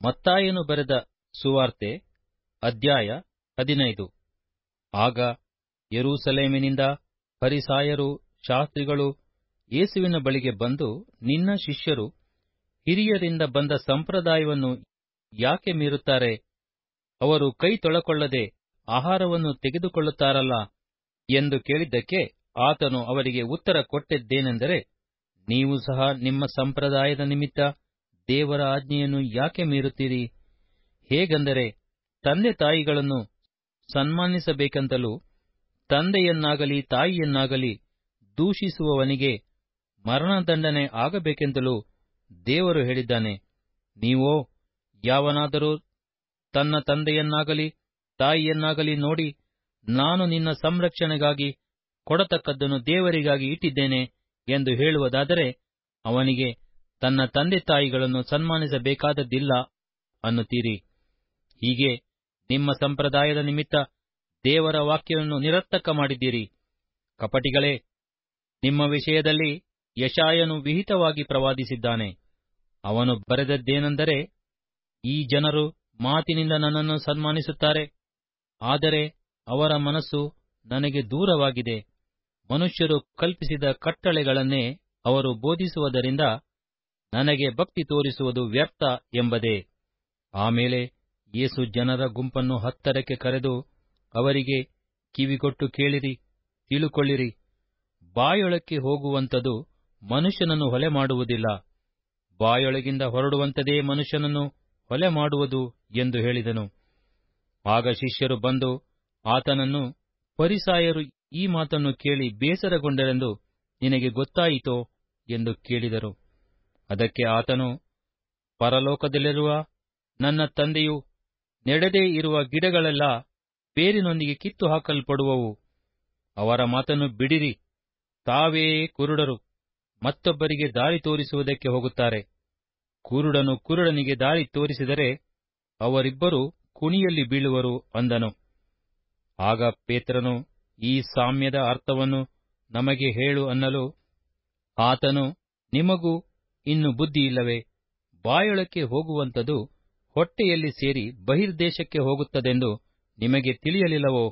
ಮತ್ತಾಯನು ಬರೆದ ಸುವಾರ್ತೆ ಅಧ್ಯಾಯ ಹದಿನೈದು ಆಗ ಯೆರೂಸಲೇಮಿನಿಂದ ಫರಿಸಾಯರು ಶಾಸ್ತ್ರಿಗಳು ಯೇಸುವಿನ ಬಳಿಗೆ ಬಂದು ನಿನ್ನ ಶಿಷ್ಯರು ಹಿರಿಯರಿಂದ ಬಂದ ಸಂಪ್ರದಾಯವನ್ನು ಯಾಕೆ ಮೀರುತ್ತಾರೆ ಅವರು ಕೈ ತೊಳಕೊಳ್ಳದೆ ಆಹಾರವನ್ನು ತೆಗೆದುಕೊಳ್ಳುತ್ತಾರಲ್ಲ ಎಂದು ಕೇಳಿದ್ದಕ್ಕೆ ಆತನು ಅವರಿಗೆ ಉತ್ತರ ಕೊಟ್ಟದ್ದೇನೆಂದರೆ ನೀವು ಸಹ ನಿಮ್ಮ ಸಂಪ್ರದಾಯದ ನಿಮಿತ್ತ ದೇವರ ಆಜ್ಞೆಯನ್ನು ಯಾಕೆ ಮೀರುತ್ತೀರಿ ಹೇಗೆಂದರೆ ತಂದೆ ತಾಯಿಗಳನ್ನು ಸನ್ಮಾನಿಸಬೇಕೆಂತಲೂ ತಂದೆಯನ್ನಾಗಲಿ ತಾಯಿಯನ್ನಾಗಲಿ ದೂಷಿಸುವವನಿಗೆ ಮರಣದಂಡನೆ ಆಗಬೇಕೆಂತಲೂ ದೇವರು ಹೇಳಿದ್ದಾನೆ ನೀವೋ ಯಾವನಾದರೂ ತನ್ನ ತಂದೆಯನ್ನಾಗಲಿ ತಾಯಿಯನ್ನಾಗಲಿ ನೋಡಿ ನಾನು ನಿನ್ನ ಸಂರಕ್ಷಣೆಗಾಗಿ ಕೊಡತಕ್ಕದ್ದನ್ನು ದೇವರಿಗಾಗಿ ಇಟ್ಟಿದ್ದೇನೆ ಎಂದು ಹೇಳುವುದಾದರೆ ಅವನಿಗೆ ತನ್ನ ತಂದೆ ತಾಯಿಗಳನ್ನು ಸನ್ಮಾನಿಸಬೇಕಾದದ್ದಿಲ್ಲ ಅನ್ನುತ್ತೀರಿ ಹೀಗೆ ನಿಮ್ಮ ಸಂಪ್ರದಾಯದ ನಿಮಿತ್ತ ದೇವರ ವಾಕ್ಯವನ್ನು ನಿರರ್ಥಕ ಮಾಡಿದ್ದೀರಿ ಕಪಟಿಗಳೇ ನಿಮ್ಮ ವಿಷಯದಲ್ಲಿ ಯಶಾಯನು ವಿಹಿತವಾಗಿ ಪ್ರವಾದಿಸಿದ್ದಾನೆ ಅವನು ಬರೆದದ್ದೇನೆಂದರೆ ಈ ಜನರು ಮಾತಿನಿಂದ ನನ್ನನ್ನು ಸನ್ಮಾನಿಸುತ್ತಾರೆ ಆದರೆ ಅವರ ಮನಸ್ಸು ನನಗೆ ದೂರವಾಗಿದೆ ಮನುಷ್ಯರು ಕಲ್ಪಿಸಿದ ಕಟ್ಟಳೆಗಳನ್ನೇ ಅವರು ಬೋಧಿಸುವುದರಿಂದ ನನಗೆ ಭಕ್ತಿ ತೋರಿಸುವುದು ವ್ಯರ್ಥ ಎಂಬುದೇ ಆಮೇಲೆ ಯೇಸು ಜನರ ಗುಂಪನ್ನು ಹತ್ತರಕ್ಕೆ ಕರೆದು ಅವರಿಗೆ ಕಿವಿಗೊಟ್ಟು ಕೇಳಿರಿ ತಿಳುಕೊಳ್ಳಿರಿ ಬಾಯೊಳಕ್ಕೆ ಹೋಗುವಂಥದು ಮನುಷ್ಯನನ್ನು ಹೊಲೆ ಮಾಡುವುದಿಲ್ಲ ಬಾಯೊಳಗಿಂದ ಹೊರಡುವಂಥದೇ ಮನುಷ್ಯನನ್ನು ಹೊಲೆ ಮಾಡುವುದು ಎಂದು ಹೇಳಿದನು ಆಗ ಶಿಷ್ಯರು ಬಂದು ಆತನನ್ನು ಪರಿಸಾಯರು ಈ ಮಾತನ್ನು ಕೇಳಿ ಬೇಸರಗೊಂಡರೆಂದು ನಿನಗೆ ಗೊತ್ತಾಯಿತೋ ಎಂದು ಕೇಳಿದರು ಅದಕ್ಕೆ ಆತನು ಪರಲೋಕದಲ್ಲಿರುವ ನನ್ನ ತಂದೆಯು ನೆಡದೇ ಇರುವ ಗಿಡಗಳೆಲ್ಲ ಬೇರಿನೊಂದಿಗೆ ಕಿತ್ತು ಹಾಕಲ್ಪಡುವವು ಅವರ ಮಾತನ್ನು ಬಿಡಿರಿ ತಾವೇ ಕುರುಡರು ಮತ್ತೊಬ್ಬರಿಗೆ ದಾರಿ ತೋರಿಸುವುದಕ್ಕೆ ಹೋಗುತ್ತಾರೆ ಕುರುಡನು ಕುರುಡನಿಗೆ ದಾರಿ ತೋರಿಸಿದರೆ ಅವರಿಬ್ಬರು ಕುಣಿಯಲ್ಲಿ ಬೀಳುವರು ಅಂದನು ಆಗ ಪೇತ್ರನು ಈ ಸಾಮ್ಯದ ಅರ್ಥವನ್ನು ನಮಗೆ ಹೇಳು ಅನ್ನಲು ಆತನು ನಿಮಗೂ ಇನ್ನು ಬುದ್ಧಿ ಇಲ್ಲವೇ ಬಾಯೊಳಕ್ಕೆ ಹೋಗುವಂಥದ್ದು ಹೊಟ್ಟೆಯಲ್ಲಿ ಸೇರಿ ಬಹಿರ್ದೇಶಕ್ಕೆ ಹೋಗುತ್ತದೆಂದು ನಿಮಗೆ ತಿಳಿಯಲಿಲ್ಲವೋ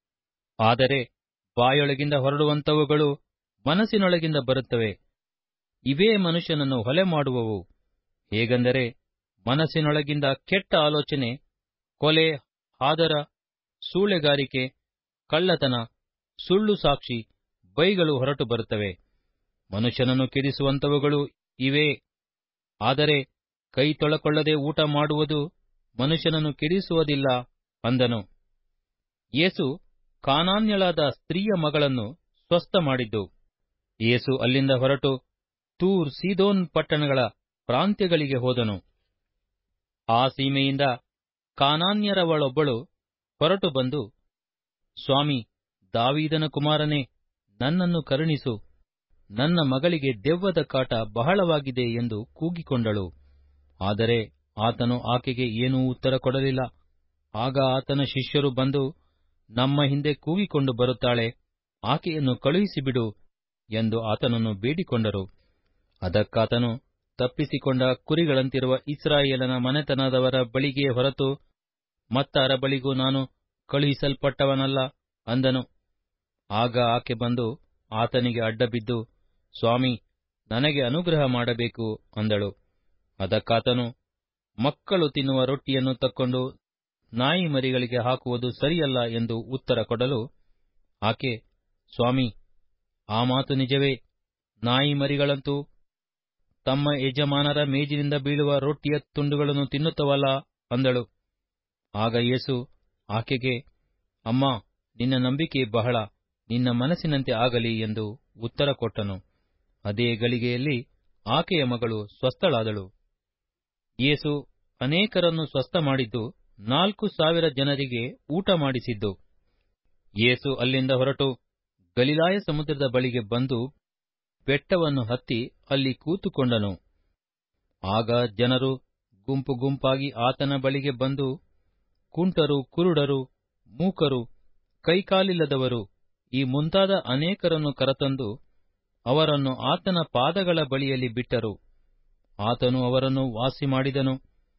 ಆದರೆ ಬಾಯೊಳಗಿಂದ ಹೊರಡುವಂಥವುಗಳು ಮನಸ್ಸಿನೊಳಗಿಂದ ಬರುತ್ತವೆ ಇವೇ ಮನುಷ್ಯನನ್ನು ಹೊಲೆ ಮಾಡುವವು ಹೇಗೆಂದರೆ ಮನಸ್ಸಿನೊಳಗಿಂದ ಕೆಟ್ಟ ಆಲೋಚನೆ ಕೊಲೆ ಹಾದರ ಸೂಳೆಗಾರಿಕೆ ಕಳ್ಳತನ ಸುಳ್ಳು ಸಾಕ್ಷಿ ಬೈಗಳು ಹೊರಟು ಬರುತ್ತವೆ ಮನುಷ್ಯನನ್ನು ಕೆಡಿಸುವಂಥವುಗಳು ಇವೇ ಆದರೆ ಕೈ ತೊಳಕೊಳ್ಳದೆ ಊಟ ಮಾಡುವುದು ಮನುಷ್ಯನನ್ನು ಕೆಡಿಸುವುದಿಲ್ಲ ಅಂದನು ಯೇಸು ಕಾನಾನ್ಯಳಾದ ಸ್ತ್ರೀಯ ಮಗಳನ್ನು ಸ್ವಸ್ಥ ಮಾಡಿದ್ದು ಯೇಸು ಅಲ್ಲಿಂದ ಹೊರಟು ತೂರ್ ಸೀದೋನ್ ಪಟ್ಟಣಗಳ ಪ್ರಾಂತ್ಯಗಳಿಗೆ ಹೋದನು ಆ ಸೀಮೆಯಿಂದ ಕಾನಾನ್ಯರವಳೊಬ್ಬಳು ಹೊರಟು ಬಂದು ಸ್ವಾಮಿ ದಾವೀದನ ಕುಮಾರನೇ ನನ್ನನ್ನು ಕರುಣಿಸು ನನ್ನ ಮಗಳಿಗೆ ದೆವ್ವದ ಕಾಟ ಬಹಳವಾಗಿದೆ ಎಂದು ಕೂಗಿಕೊಂಡಳು ಆದರೆ ಆತನು ಆಕೆಗೆ ಏನೂ ಉತ್ತರ ಕೊಡಲಿಲ್ಲ ಆಗ ಆತನ ಶಿಷ್ಯರು ಬಂದು ನಮ್ಮ ಹಿಂದೆ ಕೂಗಿಕೊಂಡು ಬರುತ್ತಾಳೆ ಆಕೆಯನ್ನು ಕಳುಹಿಸಿಬಿಡು ಎಂದು ಆತನನ್ನು ಬೇಡಿಕೊಂಡರು ಅದಕ್ಕಾತನು ತಪ್ಪಿಸಿಕೊಂಡ ಕುರಿಗಳಂತಿರುವ ಇಸ್ರಾಯೇಲನ ಮನೆತನದವರ ಬಳಿಗೆ ಹೊರತು ಮತ್ತಾರ ಬಳಿಗೂ ನಾನು ಕಳುಹಿಸಲ್ಪಟ್ಟವನಲ್ಲ ಅಂದನು ಆಗ ಆಕೆ ಬಂದು ಆತನಿಗೆ ಅಡ್ಡಬಿದ್ದು ಸ್ವಾಮಿ ನನಗೆ ಅನುಗ್ರಹ ಮಾಡಬೇಕು ಅಂದಳು ಅದಕ್ಕಾತನು ಮಕ್ಕಳು ತಿನ್ನುವ ರೊಟ್ಟಿಯನ್ನು ತಕ್ಕೊಂಡು ನಾಯಿ ಮರಿಗಳಿಗೆ ಹಾಕುವುದು ಸರಿಯಲ್ಲ ಎಂದು ಉತ್ತರ ಕೊಡಲು ಆಕೆ ಸ್ವಾಮಿ ಆ ಮಾತು ನಿಜವೇ ನಾಯಿ ಮರಿಗಳಂತೂ ತಮ್ಮ ಯಜಮಾನರ ಮೇಜಿನಿಂದ ಬೀಳುವ ರೊಟ್ಟಿಯ ತುಂಡುಗಳನ್ನು ತಿನ್ನುತ್ತವಲ್ಲ ಅಂದಳು ಆಗ ಯೇಸು ಆಕೆಗೆ ಅಮ್ಮ ನಿನ್ನ ನಂಬಿಕೆ ಬಹಳ ನಿನ್ನ ಮನಸ್ಸಿನಂತೆ ಆಗಲಿ ಎಂದು ಉತ್ತರ ಕೊಟ್ಟನು ಅದೇ ಗಳಿಗೆಯಲ್ಲಿ ಆಕೆಯ ಮಗಳು ಸ್ವಸ್ಥಳಾದಳು ಯೇಸು ಅನೇಕರನ್ನು ಸ್ವಸ್ಥ ಮಾಡಿದ್ದು ನಾಲ್ಕು ಸಾವಿರ ಜನರಿಗೆ ಊಟ ಮಾಡಿಸಿದ್ದು ಯೇಸು ಅಲ್ಲಿಂದ ಹೊರಟು ಗಲಿಲಾಯ ಸಮುದ್ರದ ಬಳಿಗೆ ಬಂದು ಬೆಟ್ಟವನ್ನು ಹತ್ತಿ ಅಲ್ಲಿ ಕೂತುಕೊಂಡನು ಆಗ ಜನರು ಗುಂಪು ಗುಂಪಾಗಿ ಆತನ ಬಳಿಗೆ ಬಂದು ಕುಂಟರು ಕುರುಡರು ಮೂಕರು ಕೈಕಾಲಿಲ್ಲದವರು ಈ ಮುಂತಾದ ಅನೇಕರನ್ನು ಕರತಂದು ಅವರನ್ನು ಆತನ ಪಾದಗಳ ಬಳಿಯಲ್ಲಿ ಬಿಟ್ಟರು ಆತನು ಅವರನ್ನು ವಾಸಿ ಮಾಡಿದನು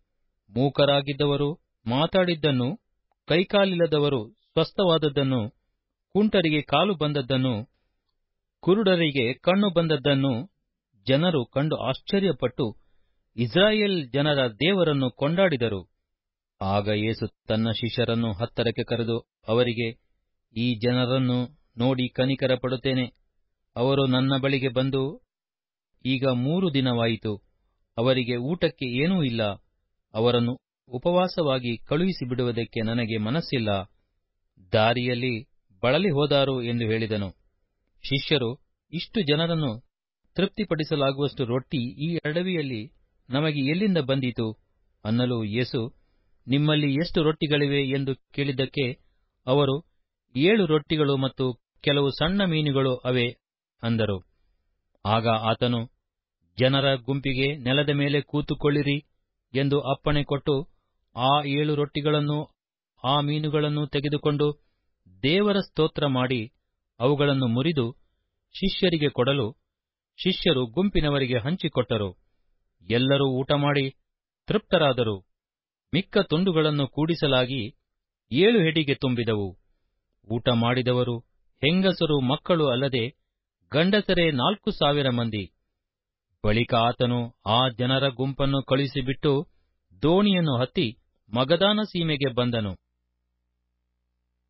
ಮೂಕರಾಗಿದ್ದವರು ಮಾತಾಡಿದ್ದನ್ನು ಕೈಕಾಲಿಲ್ಲದವರು ಸ್ವಸ್ಥವಾದದ್ದನ್ನು ಕುಂಟರಿಗೆ ಕಾಲು ಬಂದದ್ದನ್ನು ಕುರುಡರಿಗೆ ಕಣ್ಣು ಬಂದದ್ದನ್ನು ಜನರು ಕಂಡು ಆಶ್ಚರ್ಯಪಟ್ಟು ಇಸ್ರಾಯೇಲ್ ಜನರ ದೇವರನ್ನು ಕೊಂಡಾಡಿದರು ಆಗ ಯೇಸು ತನ್ನ ಶಿಷ್ಯರನ್ನು ಹತ್ತರಕ್ಕೆ ಕರೆದು ಅವರಿಗೆ ಈ ಜನರನ್ನು ನೋಡಿ ಕನಿಕರ ಪಡುತ್ತೇನೆ ಅವರು ನನ್ನ ಬಳಿಗೆ ಬಂದು ಈಗ ಮೂರು ದಿನವಾಯಿತು ಅವರಿಗೆ ಊಟಕ್ಕೆ ಏನೂ ಇಲ್ಲ ಅವರನ್ನು ಉಪವಾಸವಾಗಿ ಕಳುಹಿಸಿ ಬಿಡುವುದಕ್ಕೆ ನನಗೆ ಮನಸ್ಸಿಲ್ಲ ದಾರಿಯಲ್ಲಿ ಬಳಲಿ ಹೋದಾರು ಎಂದು ಹೇಳಿದನು ಶಿಷ್ಯರು ಇಷ್ಟು ಜನರನ್ನು ತೃಪ್ತಿಪಡಿಸಲಾಗುವಷ್ಟು ರೊಟ್ಟಿ ಈ ಅಡವಿಯಲ್ಲಿ ನಮಗೆ ಎಲ್ಲಿಂದ ಬಂದಿತು ಅನ್ನಲು ಯೇಸು ನಿಮ್ಮಲ್ಲಿ ಎಷ್ಟು ರೊಟ್ಟಿಗಳಿವೆ ಎಂದು ಕೇಳಿದ್ದಕ್ಕೆ ಅವರು ಏಳು ರೊಟ್ಟಿಗಳು ಮತ್ತು ಕೆಲವು ಸಣ್ಣ ಮೀನುಗಳು ಅವೆ ಅಂದರು ಆಗ ಆತನು ಜನರ ಗುಂಪಿಗೆ ನೆಲದ ಮೇಲೆ ಕೂತುಕೊಳ್ಳಿರಿ ಎಂದು ಅಪ್ಪಣೆ ಕೊಟ್ಟು ಆ ಏಳು ರೊಟ್ಟಿಗಳನ್ನು ಆ ಮೀನುಗಳನ್ನು ತೆಗೆದುಕೊಂಡು ದೇವರ ಸ್ತೋತ್ರ ಮಾಡಿ ಅವುಗಳನ್ನು ಮುರಿದು ಶಿಷ್ಯರಿಗೆ ಕೊಡಲು ಶಿಷ್ಯರು ಗುಂಪಿನವರಿಗೆ ಹಂಚಿಕೊಟ್ಟರು ಎಲ್ಲರೂ ಊಟಮಾಡಿ ತೃಪ್ತರಾದರು ಮಿಕ್ಕ ತುಂಡುಗಳನ್ನು ಕೂಡಿಸಲಾಗಿ ಏಳು ಹೆಡಿಗೆ ತುಂಬಿದವು ಊಟ ಮಾಡಿದವರು ಹೆಂಗಸರು ಮಕ್ಕಳು ಅಲ್ಲದೆ ಗಂಡಸರೇ ನಾಲ್ಕು ಸಾವಿರ ಮಂದಿ ಬಳಿಕ ಆತನು ಆ ಜನರ ಗುಂಪನ್ನು ಕಳುಹಿಸಿಬಿಟ್ಟು ದೋಣಿಯನ್ನು ಹತ್ತಿ ಮಗದಾನ ಸೀಮೆಗೆ ಬಂದನು